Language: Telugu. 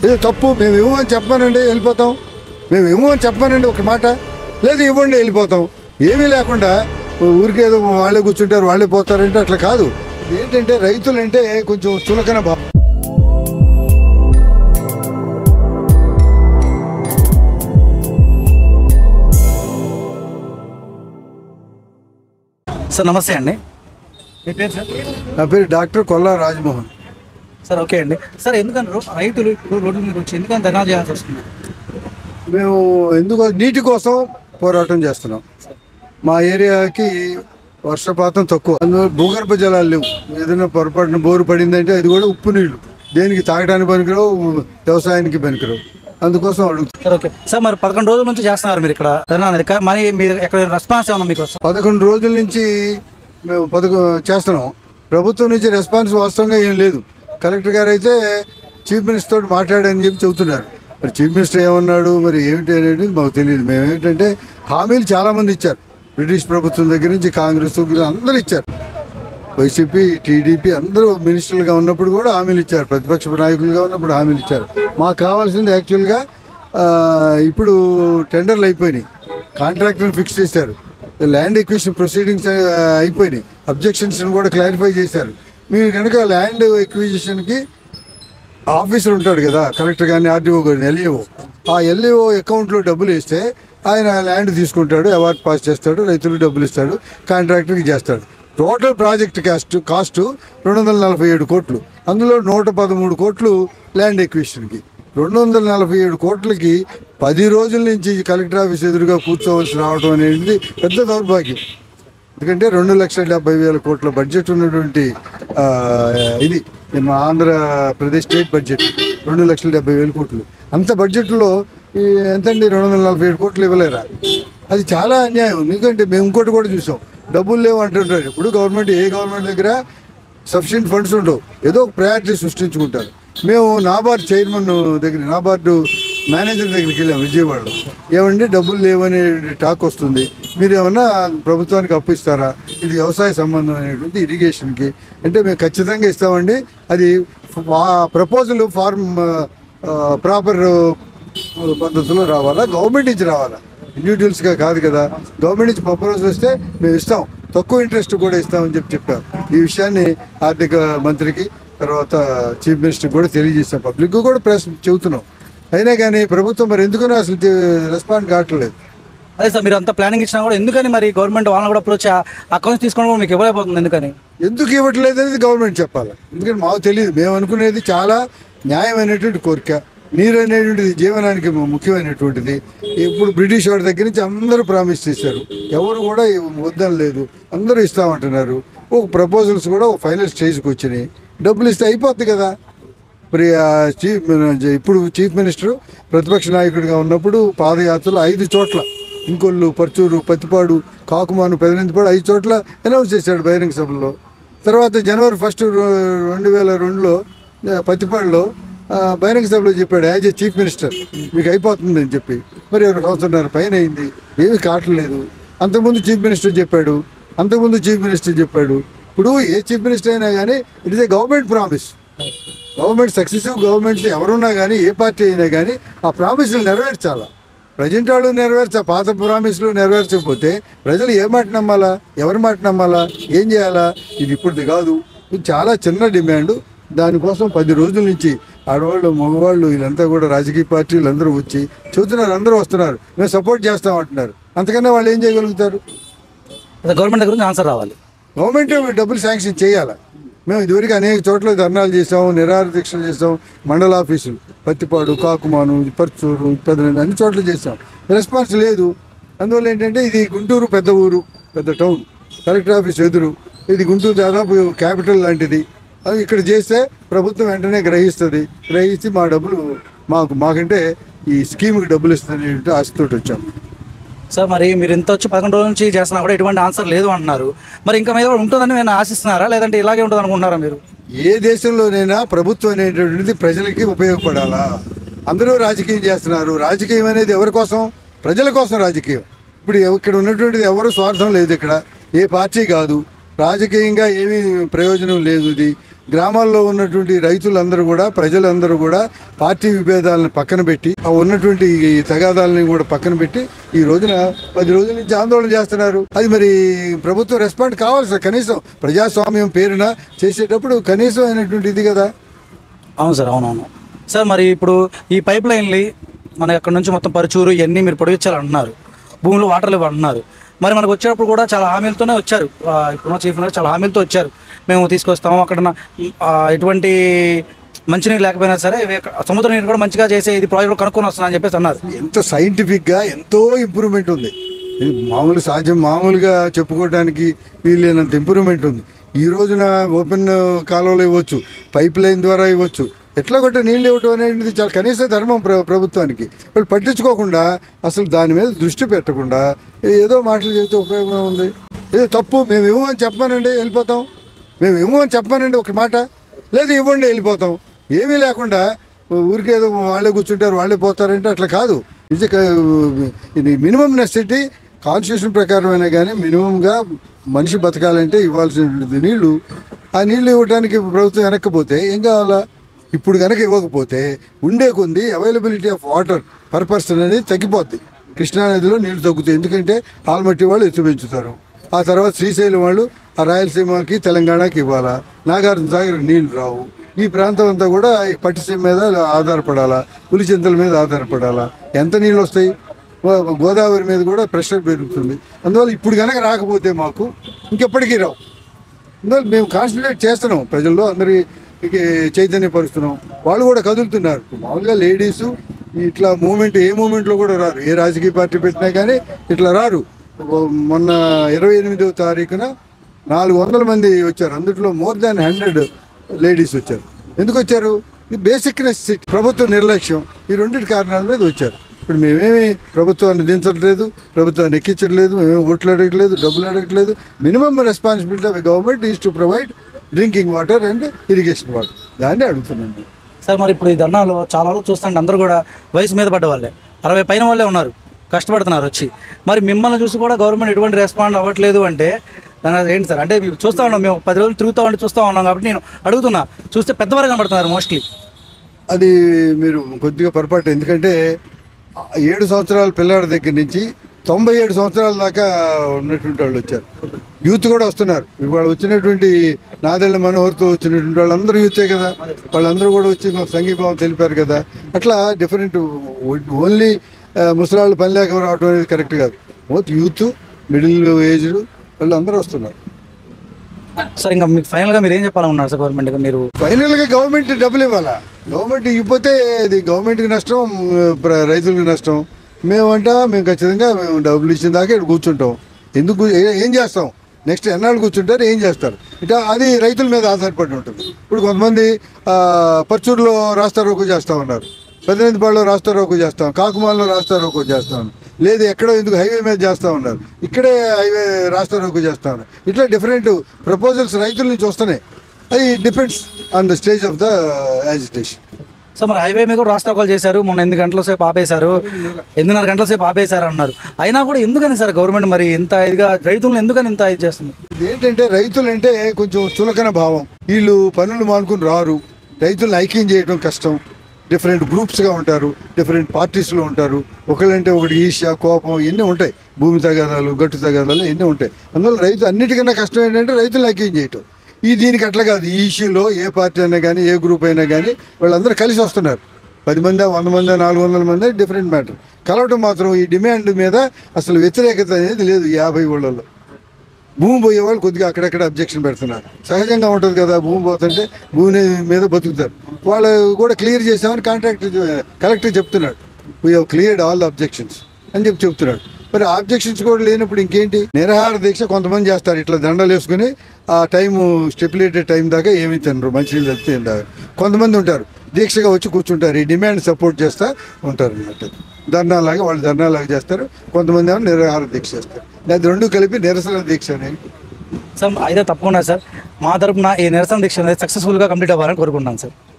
ఇది తప్పు మేము ఇవ్వమని చెప్పానండి వెళ్ళిపోతాం మేము ఇవ్వమని చెప్పానండి ఒక మాట లేదు ఇవ్వండి వెళ్ళిపోతాం ఏమీ లేకుండా ఊరికేదో వాళ్ళే కూర్చుంటారు వాళ్ళే పోతారంటే అట్లా కాదు ఇది ఏంటంటే రైతులంటే కొంచెం చులకన భావం సార్ నమస్తే అండి మీ పేరు సార్ నా పేరు doctor Kolla Rajmohan sir okay అండి సార్ ఎందుకని రో- రైతులు ఇప్పుడు రోడ్డు మీద వచ్చి ఎందుకని ధర్నా చేయాల్సి వస్తుంది మేము ఎందుకో నీటి కోసం పోరాటం చేస్తున్నాం మా ఏరియాకి వర్షపాతం తక్కువ అందువల్ల భూగర్భ జలాలు లేవు ఏదైనా పొరపాటున బోరు పడిందంటే అది కూడా ఉప్పు నీళ్లు దేనికి తాగడానికి పనికిరావు వ్యవసాయానికి పనికిరావు అందుకోసం అడుగుతాం సార్ ఓకే సార్ మరి పదకొండు రోజుల నుంచి చేస్తున్నారు మీరు ఇక్కడ ధర్నా అనేది కా- మరి మీరు ఎక్కడ రెస్పాన్స్ ఏమన్నా మీకు వస్తుంది పదకొండు రోజుల నుంచి మేము పదకొ చేస్తున్నాం ప్రభుత్వం నుంచి రెస్పాన్స్ వాస్తవంగా ఏం లేదు కలెక్టర్ గారు అయితే చీఫ్ మినిస్టర్ తోటి మాట్లాడని చెప్పి చెబుతున్నారు మరి చీఫ్ మినిస్టర్ ఏమన్నాడు మరి ఏమిటి అనేది మాకు తెలియదు మేము ఏంటంటే హామీలు చాలా మంది ఇచ్చారు బ్రిటిష్ ప్రభుత్వం దగ్గర నుంచి కాంగ్రెస్ వీళ్ళు అందరూ ఇచ్చారు వైసీపీ టీడీపీ అందరూ మినిస్టర్లుగా ఉన్నప్పుడు కూడా హామీలు ఇచ్చారు ప్రతిపక్ష నాయకులుగా ఉన్నప్పుడు హామీలు ఇచ్చారు మాకు కావాల్సింది యాక్చువల్గా ఆ, ఇప్పుడు టెండర్లు అయిపోయినాయి కాంట్రాక్టర్ని ఫిక్స్ చేశారు ల్యాండ్ ఎక్విషన్ ప్రొసీడింగ్స్ అయిపోయినాయి అబ్జెక్షన్స్ కూడా క్లారిఫై చేశారు మీరు కనుక ల్యాండ్ ఎక్విజిషన్కి ఆఫీసర్ ఉంటాడు కదా కలెక్టర్ కానీ ఆర్డీఓ కానీ ఎల్ఈఓ ఆ ఎల్ఈఓ అకౌంట్లో డబ్బులు వేస్తే ఆయన ల్యాండ్ తీసుకుంటాడు అవార్డ్ పాస్ చేస్తాడు రైతులకు డబ్బులు ఇస్తాడు కాంట్రాక్టర్కి చేస్తాడు టోటల్ ప్రాజెక్ట్ కాస్ట్ కాస్ట్ రెండు వందల నలభై ఏడు కోట్లు అందులో నూట పదమూడు కోట్లు ల్యాండ్ ఎక్విషన్కి రెండు వందల నలభై ఏడు కోట్లకి పది రోజుల నుంచి కలెక్టర్ ఆఫీస్ ఎదురుగా కూర్చోవలసి రావడం అనేది పెద్ద దౌర్భాగ్యం ఎందుకంటే రెండు లక్షల డెబ్బై వేల కోట్ల బడ్జెట్ ఉన్నటువంటి ఆ, ఇది మా ఆంధ్రప్రదేశ్ స్టేట్ బడ్జెట్ రెండు లక్షల డెబ్బై వేల కోట్లు అంత బడ్జెట్లో ఈ ఎంతండి రెండు వందల నలభై ఏడు కోట్లు ఇవ్వలేరా అది చాలా అన్యాయం ఎందుకంటే మేము ఇంకోటి కూడా చూసాం డబ్బులు లేవు అంటుంటారు ఇప్పుడు గవర్నమెంట్ ఏ గవర్నమెంట్ దగ్గర సఫిషియెంట్ ఫండ్స్ ఉండవు ఏదో ఒక ప్రయారిటీ సృష్టించుకుంటారు మేము నాబార్డ్ చైర్మన్ దగ్గర నాబార్డు మేనేజర్ దగ్గరికి వెళ్ళాం విజయవాడలో ఏమండి డబ్బులు లేవనే టాక్ వస్తుంది మీరు ఏమన్నా ప్రభుత్వానికి అప్పు ఇస్తారా ఇది వ్యవసాయ సంబంధం అనేటువంటి ఇరిగేషన్కి అంటే మేము ఖచ్చితంగా ఇస్తామండి అది ప్రపోజల్ ఫార్మ్ ప్రాపర్ పద్ధతిలో రావాలా గవర్నమెంట్ నుంచి రావాలా ఇండివిజువల్స్గా కాదు కదా గవర్నమెంట్ నుంచి ప్రపోజల్ వస్తే మేము ఇస్తాం తక్కువ ఇంట్రెస్ట్ కూడా ఇస్తామని చెప్పి చెప్పారు ఈ విషయాన్ని ఆర్థిక మంత్రికి తర్వాత చీఫ్ మినిస్టర్ కూడా తెలియజేస్తాం పబ్లిక్ కూడా ప్రెస్ చెబుతున్నాం అయినా కానీ ప్రభుత్వం మరి ఎందుకనో అసలు రెస్పాండ్ కావట్లేదు అదే సార్ మీరు అంత ప్లానింగ్ ఇచ్చినా కూడా ఎందుకని మరి గవర్నమెంట్ వాళ్ళని కూడా అప్రోచ్ అకౌంట్స్ తీసుకోవడం కూడా మీకు ఇవ్వలేకపోతుంది ఎందుకని ఎందుకు ఇవ్వట్లేదు అనేది గవర్నమెంట్ చెప్పాలి ఎందుకంటే మాకు తెలియదు మేము అనుకునేది చాలా న్యాయమైనటువంటి కోరిక నీరు అనేటువంటిది జీవనానికి ము- ముఖ్యమైనటువంటిది ఇప్పుడు బ్రిటిష్ వాడి దగ్గర నుంచి అందరూ ప్రామిస్ చేశారు ఎవరు కూడా వద్దని లేదు అందరూ ఇస్తామంటున్నారు ఒక ప్రపోజల్స్ కూడా ఒక ఫైనల్ స్టేజ్కి వచ్చినాయి డబ్బులు ఇస్తే అయిపోద్ది కదా మరి ఆ చీఫ్ ఇప్పుడు చీఫ్ మినిస్టర్ ప్రతిపక్ష నాయకుడిగా ఉన్నప్పుడు పాదయాత్రలు ఐదు చోట్ల ఇంకొల్లు పర్చూరు పత్తిపాడు కాకుమాను పెదనంతిపాడు ఐదు చోట్ల అనౌన్స్ చేశాడు బహిరంగ సభలో తర్వాత జనవరి ఫస్ట్ రెండు వేల రెండులో ఆ, పత్తిపాడులో ఆ, బహిరంగ సభలో చెప్పాడు యాజ్ ఏ చీఫ్ మినిస్టర్ మీకు అయిపోతుంది అని చెప్పి మరి ఒక సంవత్సరంన్నర పైన అయింది ఏమీ కావట్లేదు అంతకుముందు చీఫ్ మినిస్టర్ చెప్పాడు అంతకుముందు చీఫ్ మినిస్టర్ చెప్పాడు ఇప్పుడు ఏ చీఫ్ మినిస్టర్ అయినా కానీ it is a government promise government successive government ఎవరున్నా కానీ ఏ పార్టీ అయినా కానీ ఆ ప్రామిస్లు నెరవేర్చాలా ప్రజెంట్ వాళ్ళు నెరవేర్చా పాత ప్రామిస్లు నెరవేర్చకపోతే ప్రజలు ఏ మాట నమ్మాలా ఎవరి మాట నమ్మాలా ఏం చేయాలా ఇది ఇప్పుడు కాదు ఇది చాలా చిన్న డిమాండ్ దానికోసం పది రోజుల నుంచి ఆడవాళ్ళు మగవాళ్ళు వీళ్ళంతా కూడా రాజకీయ పార్టీలు అందరూ వచ్చి చెబుతున్నారు అందరూ వస్తున్నారు మేము సపోర్ట్ చేస్తాం అంటున్నారు అంతకన్నా వాళ్ళు ఏం చేయగలుగుతారు అదే గవర్నమెంట్ దగ్గర నుంచి ఆన్సర్ రావాలి గవర్నమెంట్ డబ్బులు శాంక్షన్ చేయాలి మేము ఇదివరకు అనేక చోట్ల ధర్నాలు చేసాం నిరాహార దీక్షలు చేసాం మండల ఆఫీసులు పత్తిపాడు కాకుమాను పర్చూరు పెద్ద అన్ని చోట్ల చేసాం రెస్పాన్స్ లేదు అందువల్ల ఏంటంటే ఇది గుంటూరు పెద్ద ఊరు పెద్ద టౌన్ కలెక్టర్ ఆఫీస్ ఎదురు ఇది గుంటూరు దాదాపు క్యాపిటల్ లాంటిది అది ఇక్కడ చేస్తే ప్రభుత్వం వెంటనే గ్రహిస్తుంది గ్రహించి మా డబ్బులు మాకు మాకంటే ఈ స్కీమ్కి డబ్బులు ఇస్తుంది ఆశతోటి వచ్చాం సార్ మరి మీరు ఇంత వచ్చి పదకొండు రోజుల నుంచి చేస్తున్నా కూడా ఎటువంటి ఆన్సర్ లేదు అంటున్నారు మరి ఇంకా మీద ఉంటుందని నేను ఆశిస్తున్నారా లేదంటే ఇలాగే ఉంటుంది అనుకుంటున్నారా మీరు ఏ దేశంలోనైనా ప్రభుత్వం అనేటువంటిది ప్రజలకి ఉపయోగపడాలా అందరూ రాజకీయం చేస్తున్నారు రాజకీయం అనేది ఎవరి కోసం ప్రజల కోసం రాజకీయం ఇప్పుడు ఎవ- ఇక్కడ ఉన్నటువంటిది ఎవరు స్వార్థం లేదు ఇక్కడ ఏ పార్టీ కాదు రాజకీయంగా ఏమీ ప్రయోజనం లేదు ఇది గ్రామాల్లో ఉన్నటువంటి రైతులందరూ కూడా ప్రజలందరూ కూడా పార్టీ విభేదాలను పక్కన పెట్టి ఆ ఉన్నటువంటి ఈ తగాదాలని కూడా పక్కన పెట్టి ఈ రోజున పది రోజుల నుంచి ఆందోళన చేస్తున్నారు అది మరి ప్రభుత్వం రెస్పాండ్ కావాలి సార్ కనీసం ప్రజాస్వామ్యం పేరున చేసేటప్పుడు కనీసం అయినటువంటి ఇది కదా అవును సార్ అవునవును సార్ మరి ఇప్పుడు ఈ పైప్ లైన్లు మన అక్కడ నుంచి మొత్తం పరుచూరు ఇవన్నీ మీరు పొడిగించాలంటున్నారు భూమిలో వాటర్ లేవు అంటున్నారు మరి మనకు వచ్చేటప్పుడు కూడా చాలా హామీలతోనే వచ్చారు ఆ, ఇప్పుడున్న చీఫ్ మినిస్టర్ చాలా హామీలతో వచ్చారు మేము తీసుకొస్తాము అక్కడ ఉన్న, ఆ, ఎటువంటి మంచినీరు లేకపోయినా సరే ఇవి సముద్ర నీరు కూడా మంచిగా చేసే ఇది ప్రాజెక్ట్ కనుక్కొని వస్తున్నా అని చెప్పేసి అన్నారు ఎంత సైంటిఫిక్ గా ఎంతో ఇంప్రూవ్మెంట్ ఉంది ఇది మామూలు సాధ్యం మామూలుగా చెప్పుకోవడానికి వీలైనంత ఇంప్రూవ్మెంట్ ఉంది ఈ రోజున ఓపెన్ కాలువలు ఇవ్వచ్చు పైప్ లైన్ ద్వారా ఇవ్వచ్చు ఎట్లా కొట్టే నీళ్ళు ఇవ్వటం అనేది చాలా కనీస ధర్మం ప్ర ప్రభుత్వానికి వాళ్ళు పట్టించుకోకుండా అసలు దాని మీద దృష్టి పెట్టకుండా ఏదో మాటలు చెబితే ఉపయోగం ఉంది ఏదో తప్పు మేము ఇవ్వమని చెప్పానండి వెళ్ళిపోతాం మేము ఇవ్వమని చెప్పానండి ఒక మాట లేదు ఇవ్వండి వెళ్ళిపోతాం ఏమీ లేకుండా ఊరికేదో వాళ్ళే కూర్చుంటారు వాళ్ళే పోతారంటే అట్లా కాదు ఇది క- ఇది మినిమం నెసిటీ కాన్స్టిట్యూషన్ ప్రకారమైనా కానీ మినిమంగా మనిషి బతకాలంటే ఇవ్వాల్సిన నీళ్లు ఆ నీళ్లు ఇవ్వడానికి ప్రభుత్వం వెనక్కపోతే ఏం కావాలా ఇప్పుడు కనుక ఇవ్వకపోతే ఉండే కొంది availability of water per person అనేది తగ్గిపోద్ది కృష్ణానదిలో నీళ్లు తగ్గుతాయి ఎందుకంటే ఆల్మట్టి వాళ్ళు ఎత్తు పెంచుతారు ఆ తర్వాత శ్రీశైలం వాళ్ళు ఆ రాయలసీమకి తెలంగాణకి ఇవ్వాలా నాగార్జున సాగర్ నీళ్లు రావు ఈ ప్రాంతం అంతా కూడా ఈ పట్టిసీమ మీద ఆధారపడాలా పులిచింతల మీద ఆధారపడాలా ఎంత నీళ్ళు వస్తాయి గో- గోదావరి మీద కూడా ప్రెషర్ పెరుగుతుంది అందువల్ల ఇప్పుడు కనుక రాకపోతే మాకు ఇంకెప్పటికీ రావు అందువల్ల మేము కాన్సన్ట్రేట్ చేస్తున్నాం ప్రజల్లో అందరికి చైతన్యపరుస్తున్నాం వాళ్ళు కూడా కదులుతున్నారు మామూలుగా లేడీస్ ఇట్లా మూమెంట్ ఏ మూమెంట్లో కూడా రారు ఏ రాజకీయ పార్టీ పెట్టినా కానీ ఇట్లా రారు ఓ మొన్న ఇరవై ఎనిమిదవ తారీఖున నాలుగు వందల మంది వచ్చారు అందులో మోర్ దాన్ హండ్రెడ్ లేడీస్ వచ్చారు ఎందుకు వచ్చారు ఇది బేసిక్ నెసెసిటీ ప్రభుత్వ నిర్లక్ష్యం ఈ రెండింటి కారణాల మీద వచ్చారు ఇప్పుడు మేమేమి ప్రభుత్వాన్ని దించట్లేదు ప్రభుత్వాన్ని ఎక్కించట్లేదు మేమేమి ఓట్లు అడగట్లేదు డబ్బులు అడగట్లేదు minimum responsibility of government is to provide drinking water and irrigation water దాన్ని అడుగుతున్నాను సార్ మరి ఇప్పుడు ఈ ధర్నాలు చాలా వరకు చూస్తుంటే అందరూ కూడా వయసు మీద పడ్డ వాళ్ళే అరవై పైన వాళ్ళే ఉన్నారు కష్టపడుతున్నారు వచ్చి మరి మిమ్మల్ని చూసి కూడా గవర్నమెంట్ ఎటువంటి రెస్పాండ్ అవ్వట్లేదు అంటే దాని అర్థం ఏంటి సార్ అంటే మేము చూస్తా ఉన్నాం మేము పది రోజులు తిరుగుతా ఉంటే చూస్తా ఉన్నాం కాబట్టి నేను అడుగుతున్నా చూస్తే పెద్దవారు కనబడుతున్నారు మోస్ట్లీ అది మీరు కొద్దిగా పొరపాటు ఎందుకంటే ఆ ఏడు సంవత్సరాల పిల్లాడి దగ్గర నుంచి తొంభై ఏడు సంవత్సరాల దాకా ఉన్నటువంటి వాళ్ళు వచ్చారు యూత్ కూడా వస్తున్నారు ఇవాళ వచ్చినటువంటి నాదెళ్ల మనోహర్తో వచ్చినటువంటి వాళ్ళందరూ యూతే కదా వాళ్ళందరూ కూడా వచ్చి మాకు సంఘీభావం తెలిపారు కదా అట్లా డిఫరెంట్ ఓన్లీ ముసలాళ్ళు పని లేక రావడం అనేది కరెక్ట్ కాదు బోత్ యూత్ మిడిల్ ఏజ్డ్ వాళ్ళు అందరూ వస్తున్నారు సార్ ఇంకా మీకు ఫైనల్గా మీరు ఏం చెప్పాలనుకున్నారు సార్ గవర్నమెంట్గా మీరు ఫైనల్ గా గవర్నమెంట్ డబ్బులు ఇవ్వాలా గవర్నమెంట్ ఇవ్వకపోతే ఇది గవర్నమెంట్కి నష్టం ప్ర- రైతులకు నష్టం మేమంట మేము ఖచ్చితంగా మేము డబ్బులు ఇచ్చిన దాకా ఇక్కడ కూర్చుంటాం ఎందుకు ఏ- ఏం చేస్తాం నెక్స్ట్ ఎన్నాళ్ళు కూర్చుంటారు ఏం చేస్తారు ఇట్లా అది రైతుల మీద ఆధారపడి ఉంటుంది ఇప్పుడు కొంతమంది ఆ, పర్చూరులో రాస్తా రోకో చేస్తూ ఉన్నారు పెద్దనందిపాడులో రాస్తా రోకో చేస్తాం కాకుమాలలో రాస్తా రోకో చేస్తాం లేదు ఎక్కడో ఎందుకు హైవే మీద చేస్తూ ఉన్నారు ఇక్కడే హైవే రాస్తా రోకో చేస్తా ఉన్నారు ఇట్లా డిఫరెంట్ ప్రపోజల్స్ రైతుల నుంచి వస్తున్నాయి అది depends on the stage of the agitation so మరి హైవే మీద కూడా రాష్ట్రాలు చేశారు మొన్న ఎనిమిది గంటల సేపు ఆపేశారు ఎనిమిదిన్నర గంటల సేపు ఆపేశారు అన్నారు అయినా కూడా ఎందుకని సార్ గవర్నమెంట్ మరి ఇంత ఇదిగా రైతులను ఎందుకని ఇంత ఇది చేస్తుంది ఏంటంటే రైతులంటే కొంచెం చులకన భావం వీళ్ళు పనులు మానుకుని రారు రైతులను ఐక్యం చేయడం కష్టం డిఫరెంట్ గ్రూప్స్గా ఉంటారు డిఫరెంట్ పార్టీస్లో ఉంటారు ఒకళ్ళంటే ఒకటి ఈర్ష్య కోపం ఇవన్నీ ఉంటాయి భూమి తగాదాలు గట్టు తగాదాలు ఇవన్నీ ఉంటాయి అందువల్ల రైతు అన్నిటికన్నా కష్టం ఏంటంటే రైతులను ఐక్యం చేయటం ఈ దీనికి అట్లా కాదు ఈ ఇష్యూలో ఏ పార్టీ అయినా కానీ ఏ గ్రూప్ అయినా కానీ వాళ్ళందరూ కలిసి వస్తున్నారు పది మంది వంద మంది నాలుగు వందల మంది డిఫరెంట్ మ్యాటర్ కలవటం మాత్రం ఈ డిమాండ్ మీద అసలు వ్యతిరేకత అనేది లేదు ఈ యాభై ఊళ్ళలో భూమి పోయే వాళ్ళు కొద్దిగా అక్కడక్కడ అబ్జెక్షన్ పెడుతున్నారు సహజంగా ఉంటుంది కదా భూమి పోతుంటే భూమి మీద బతుకుతారు వాళ్ళు కూడా క్లియర్ చేసామని కాంట్రాక్ట్ కలెక్టర్ చెప్తున్నాడు we have cleared all the objections అని చెప్పి చెప్తున్నాడు మరి ఆబ్జెక్షన్స్ కూడా లేనప్పుడు ఇంకేంటి నిరాహార దీక్ష కొంతమంది చేస్తారు ఇట్లా దండలు వేసుకుని ఆ టైం స్టెపులేటెడ్ టైం దాకా ఏమీ తినరు మంచినీళ్ళు తప్పితే ఏం తాగరు కొంతమంది ఉంటారు దీక్షగా వచ్చి కూర్చుంటారు ఈ డిమాండ్ సపోర్ట్ చేస్తా ఉంటారు అన్నట్టు ధర్నాలాగా వాళ్ళు ధర్నాలాగా చేస్తారు కొంతమంది ఏమో నిరాహార దీక్ష చేస్తారు అది రెండు కలిపి నిరసన దీక్ష అనేది సార్ అయితే తప్పకుండా సార్ మా తరపున ఈ నిరసన దీక్ష అనేది సక్సెస్ఫుల్గా కంప్లీట్ అవ్వాలని కోరుకుంటున్నాను సార్